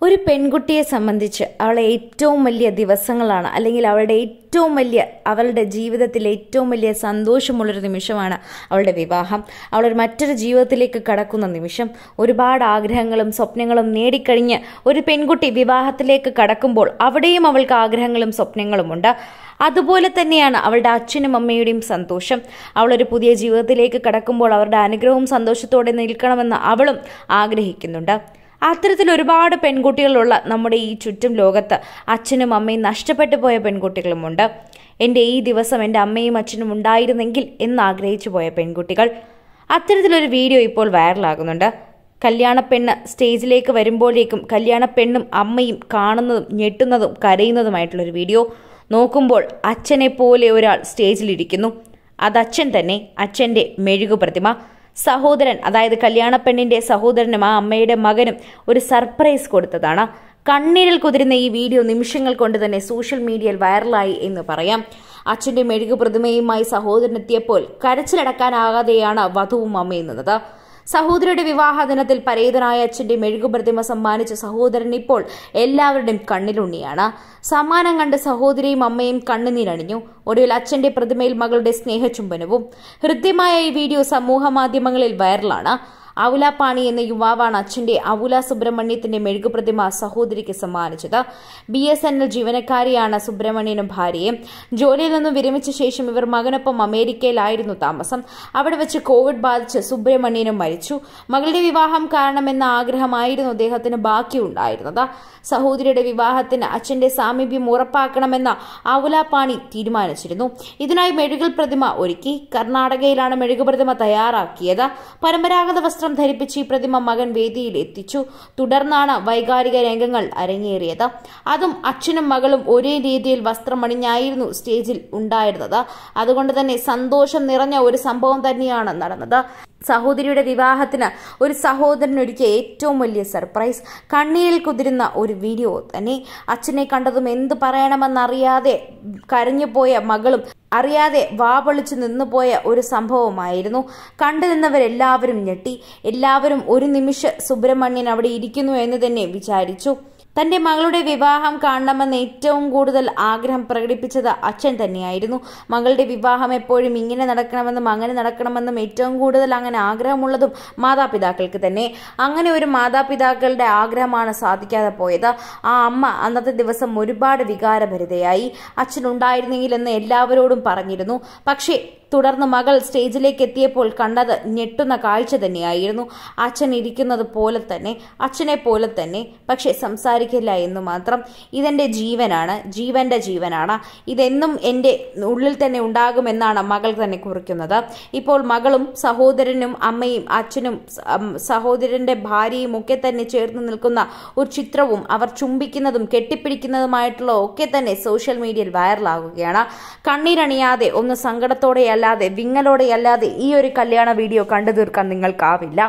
ഒരു പെൺകുട്ടിയെ സംബന്ധിച്ച് അവളെ ഏറ്റവും വലിയ ദിവസങ്ങളാണ് അല്ലെങ്കിൽ അവളുടെ ഏറ്റവും വലിയ അവളുടെ ജീവിതത്തിലെ ഏറ്റവും വലിയ സന്തോഷമുള്ളൊരു നിമിഷമാണ് അവളുടെ വിവാഹം അവളൊരു മറ്റൊരു ജീവിതത്തിലേക്ക് കടക്കുന്ന നിമിഷം ഒരുപാട് ആഗ്രഹങ്ങളും സ്വപ്നങ്ങളും നേടിക്കഴിഞ്ഞ് ഒരു പെൺകുട്ടി വിവാഹത്തിലേക്ക് കടക്കുമ്പോൾ അവിടെയും അവൾക്ക് ആഗ്രഹങ്ങളും സ്വപ്നങ്ങളുമുണ്ട് അതുപോലെ തന്നെയാണ് അവളുടെ അച്ഛനും അമ്മയുടെയും സന്തോഷം അവളൊരു പുതിയ ജീവിതത്തിലേക്ക് കടക്കുമ്പോൾ അവരുടെ അനുഗ്രഹവും സന്തോഷത്തോടെ നിൽക്കണമെന്ന് അവളും ആഗ്രഹിക്കുന്നുണ്ട് അത്തരത്തിൽ ഒരുപാട് പെൺകുട്ടികളുള്ള നമ്മുടെ ഈ ചുറ്റും ലോകത്ത് അച്ഛനും അമ്മയും നഷ്ടപ്പെട്ടു പോയ പെൺകുട്ടികളുമുണ്ട് എൻ്റെ ഈ ദിവസം എൻ്റെ അമ്മയും അച്ഛനും ഉണ്ടായിരുന്നെങ്കിൽ എന്ന് ആഗ്രഹിച്ചു പോയ പെൺകുട്ടികൾ അത്തരത്തിലൊരു വീഡിയോ ഇപ്പോൾ വൈറലാകുന്നുണ്ട് കല്യാണപ്പെണ്ണ് സ്റ്റേജിലേക്ക് വരുമ്പോഴേക്കും കല്യാണപ്പെണ്ണും അമ്മയും കാണുന്നതും ഞെട്ടുന്നതും കരയുന്നതുമായിട്ടുള്ളൊരു വീഡിയോ നോക്കുമ്പോൾ അച്ഛനെ പോലെ ഒരാൾ സ്റ്റേജിലിരിക്കുന്നു അത് അച്ഛൻ തന്നെ അച്ഛൻ്റെ മെഴുകു പ്രതിമ സഹോദരൻ അതായത് കല്യാണപ്പെണ്ണിന്റെ സഹോദരനും ആ അമ്മയുടെ മകനും ഒരു സർപ്രൈസ് കൊടുത്തതാണ് കണ്ണീരിൽ കുതിരുന്ന ഈ വീഡിയോ നിമിഷങ്ങൾ കൊണ്ട് തന്നെ സോഷ്യൽ മീഡിയയിൽ വൈറലായി എന്ന് പറയാം അച്ഛന്റെ മെഴുകു പ്രതിമയുമായി സഹോദരൻ എത്തിയപ്പോൾ കരച്ചിലടക്കാനാകാതെയാണ് വധുവും അമ്മയും നിന്നത് സഹോദരിയുടെ വിവാഹ ദിനത്തിൽ പരേതനായ അച്ഛന്റെ മെഴുകുപ്രതിമ സമ്മാനിച്ച സഹോദരൻ ഇപ്പോൾ എല്ലാവരുടെയും കണ്ണിലുണ്ണിയാണ് സമ്മാനം കണ്ട് സഹോദരിയും അമ്മയും കണ്ണുനീരണിഞ്ഞു ഒടുവിൽ അച്ഛന്റെ പ്രതിമയിൽ മകളുടെ സ്നേഹചുംബനവും ഹൃദ്യമായ ഈ വീഡിയോ സമൂഹ മാധ്യമങ്ങളിൽ വൈറലാണ് ഔല പാണി എന്ന യുവാവാണ് അച്ഛന്റെ ഔല സുബ്രഹ്മണ്യത്തിന്റെ മെഴുകുപ്രതിമ സഹോദരിക്ക് സമ്മാനിച്ചത് ബി എസ് എൻ എൽ ജീവനക്കാരിയാണ് സുബ്രഹ്മണ്യനും ഭാര്യയും ജോലിയിൽ നിന്നും വിരമിച്ച ശേഷം ഇവർ മകനൊപ്പം അമേരിക്കയിലായിരുന്നു താമസം അവിടെ വെച്ച് കോവിഡ് ബാധിച്ച് സുബ്രഹ്മണ്യനും മരിച്ചു മകളുടെ വിവാഹം കാരണമെന്ന ആഗ്രഹമായിരുന്നു അദ്ദേഹത്തിന് ബാക്കിയുണ്ടായിരുന്നത് സഹോദരിയുടെ വിവാഹത്തിന് അച്ഛന്റെ സാമീപ്യം ഉറപ്പാക്കണമെന്ന ഔല പാണി തീരുമാനിച്ചിരുന്നു ഇതിനായി മെഴുകൽ പ്രതിമ ഒരുക്കി കർണാടകയിലാണ് മെഴുകു പ്രതിമ തയ്യാറാക്കിയത് പരമ്പരാഗത വസ്ത്രം ധരിപ്പിച്ച് ഈ പ്രതിമ മകൻ വേദിയിൽ എത്തിച്ചു തുടർന്നാണ് വൈകാരിക രംഗങ്ങൾ അരങ്ങേറിയത് അതും അച്ഛനും മകളും ഒരേ രീതിയിൽ വസ്ത്രമണിഞ്ഞായിരുന്നു സ്റ്റേജിൽ ഉണ്ടായിരുന്നത് അതുകൊണ്ട് തന്നെ സന്തോഷം നിറഞ്ഞ ഒരു സംഭവം തന്നെയാണ് നടന്നത് സഹോദരിയുടെ വിവാഹത്തിന് ഒരു സഹോദരനൊരുക്കിയ ഏറ്റവും വലിയ സർപ്രൈസ് കണ്ണീരിൽ കുതിരുന്ന ഒരു വീഡിയോ തന്നെ അച്ഛനെ കണ്ടതും എന്ത് പറയണമെന്നറിയാതെ കരഞ്ഞുപോയ മകളും അറിയാതെ വാപൊളിച്ചു നിന്നുപോയ ഒരു സംഭവമായിരുന്നു കണ്ടു നിന്നവരെല്ലാവരും ഞെട്ടി എല്ലാവരും ഒരു നിമിഷ സുബ്രഹ്മണ്യൻ അവിടെ ഇരിക്കുന്നു എന്ന് തന്നെ വിചാരിച്ചു തന്റെ മകളുടെ വിവാഹം കാണണമെന്ന് ഏറ്റവും കൂടുതൽ ആഗ്രഹം പ്രകടിപ്പിച്ചത് അച്ഛൻ തന്നെയായിരുന്നു മകളുടെ വിവാഹം എപ്പോഴും ഇങ്ങനെ നടക്കണമെന്നും അങ്ങനെ നടക്കണമെന്നും ഏറ്റവും കൂടുതൽ അങ്ങനെ ആഗ്രഹമുള്ളതും മാതാപിതാക്കൾക്ക് തന്നെ അങ്ങനെ ഒരു മാതാപിതാക്കളുടെ ആഗ്രഹമാണ് സാധിക്കാതെ പോയത് ആ അമ്മ അന്നത്തെ ദിവസം ഒരുപാട് വികാരഭരിതയായി അച്ഛൻ ഉണ്ടായിരുന്നെങ്കിലെന്ന് എല്ലാവരോടും പറഞ്ഞിരുന്നു പക്ഷേ തുടർന്ന് മകൾ സ്റ്റേജിലേക്ക് എത്തിയപ്പോൾ കണ്ടത് ഞെട്ടുന്ന കാഴ്ച തന്നെയായിരുന്നു അച്ഛൻ ഇരിക്കുന്നത് പോലെ തന്നെ അച്ഛനെ പോലെ തന്നെ പക്ഷെ സംസാരിക്കില്ല എന്ന് മാത്രം ഇതെന്റെ ജീവനാണ് ജീവന്റെ ജീവനാണ് ഇതെന്നും എൻ്റെ ഉള്ളിൽ തന്നെ ഉണ്ടാകുമെന്നാണ് മകൾ തന്നെ കുറിക്കുന്നത് ഇപ്പോൾ മകളും സഹോദരനും അമ്മയും അച്ഛനും സഹോദരന്റെ ഭാര്യയും ഒക്കെ തന്നെ ചേർന്ന് നിൽക്കുന്ന ഒരു ചിത്രവും അവർ ചുംബിക്കുന്നതും കെട്ടിപ്പിടിക്കുന്നതുമായിട്ടുള്ള ഒക്കെ തന്നെ സോഷ്യൽ മീഡിയയിൽ വൈറലാകുകയാണ് കണ്ണീരണിയാതെ ഒന്ന് സങ്കടത്തോടെ അല്ലാതെ വിങ്ങലോടെയല്ലാതെ ഈ ഒരു കല്യാണ വീഡിയോ കണ്ടു തീർക്കാൻ നിങ്ങൾക്കാവില്ല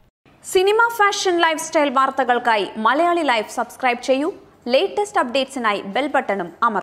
സിനിമ ഫാഷൻ ലൈഫ് സ്റ്റൈൽ വാർത്തകൾക്കായി മലയാളി ലൈഫ് സബ്സ്ക്രൈബ് ചെയ്യൂ ലേറ്റസ്റ്റ് അപ്ഡേറ്റ്സിനായി ബെൽ ബട്ടണും അമർ